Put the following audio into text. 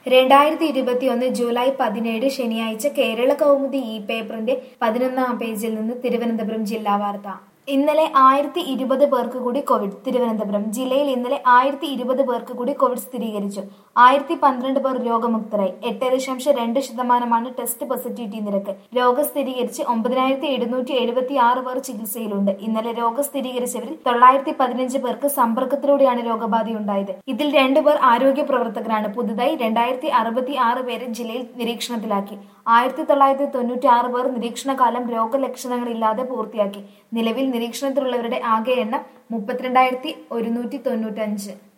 രണ്ടായിരത്തി ഇരുപത്തിയൊന്ന് ജൂലൈ പതിനേഴ് ശനിയാഴ്ച കേരള കൗമുദി ഈ പേപ്പറിന്റെ പതിനൊന്നാം പേജിൽ നിന്ന് തിരുവനന്തപുരം ജില്ലാ വാർത്ത ഇന്നലെ ആയിരത്തി ഇരുപത് പേർക്ക് കൂടി കോവിഡ് തിരുവനന്തപുരം ജില്ലയിൽ ഇന്നലെ ആയിരത്തി ഇരുപത് പേർക്ക് കൂടി കോവിഡ് സ്ഥിരീകരിച്ചു ആയിരത്തി പന്ത്രണ്ട് പേർ രോഗമുക്തരായി എട്ട് ദശാംശം രണ്ട് ശതമാനമാണ് ടെസ്റ്റ് പോസിറ്റിവിറ്റി നിരക്ക് രോഗം സ്ഥിരീകരിച്ച് ഒമ്പതിനായിരത്തി എഴുന്നൂറ്റി എഴുപത്തി ആറ് പേർ ചികിത്സയിലുണ്ട് ഇന്നലെ രോഗം സ്ഥിരീകരിച്ചവരിൽ തൊള്ളായിരത്തി പതിനഞ്ച് പേർക്ക് സമ്പർക്കത്തിലൂടെയാണ് രോഗബാധയുണ്ടായത് ഇതിൽ രണ്ടുപേർ ആരോഗ്യ പ്രവർത്തകരാണ് പുതുതായി രണ്ടായിരത്തി അറുപത്തി ആറ് പേരെ ജില്ലയിൽ നിരീക്ഷണത്തിലാക്കി ആയിരത്തി തൊള്ളായിരത്തി തൊണ്ണൂറ്റി ആറ് പേർ നിരീക്ഷണകാലം രോഗലക്ഷണങ്ങളില്ലാതെ പൂർത്തിയാക്കി നിലവിൽ നിരീക്ഷണത്തിലുള്ളവരുടെ ആകെ എണ്ണം മുപ്പത്തിരണ്ടായിരത്തി ഒരുന്നൂറ്റി തൊണ്ണൂറ്റഞ്ച്